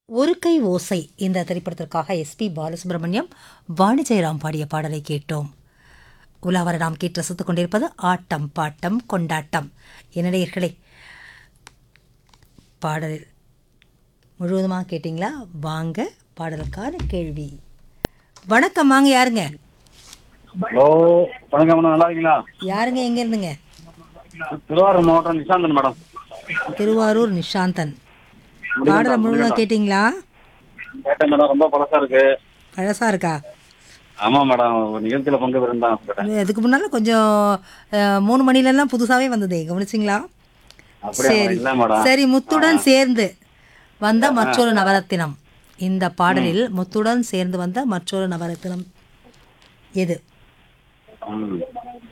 ஒரு கை ஓசை இந்த திரைப்படத்திற்காக எஸ்பி பாலசுப்ரமணியம் வாணி ஜெயராம் பாடிய பாடலை கேட்டோம் உலாவர நாம் கேட்டு ரசித்துக் கொண்டிருப்பது ஆட்டம் பாட்டம் கொண்டாட்டம் என்னடையர்களே பாடல் முழுவதுமாக கேட்டிங்களா வாங்க பாடலுக்கான கேள்வி வணக்கம் வாங்க யாருங்க ஹலோ வணக்கம் மேடம் நல்லா இருக்கீங்களா யாருங்க எங்க இருந்துங்க திருவாரூர் மாவட்டம் நிஷாந்தன் மேடம் திருவாரூர் நிஷாந்தன் பாடலை முழுவதும் கேட்டிங்களா கேட்டேன் மேடம் ரொம்ப பழசா இருக்கு பழசா இருக்கா ஆமா மேடம் ஒரு நிகழ்ச்சியில பங்கு பெறுந்தான் கேட்டேன் இதுக்கு முன்னால கொஞ்சம் அஹ், மூணு மணிலெல்லாம் புதுசாவே வந்ததே கவனிச்சிங்களா அப்படியா சரி இல்ல மேடம் சரி முத்துடன் சேர்ந்து வந்த மற்றொரு நவரத்தினம் இந்த பாடலில் முத்துடன் சேர்ந்து வந்த மற்றொரு நவரத்தினம் எது ம்.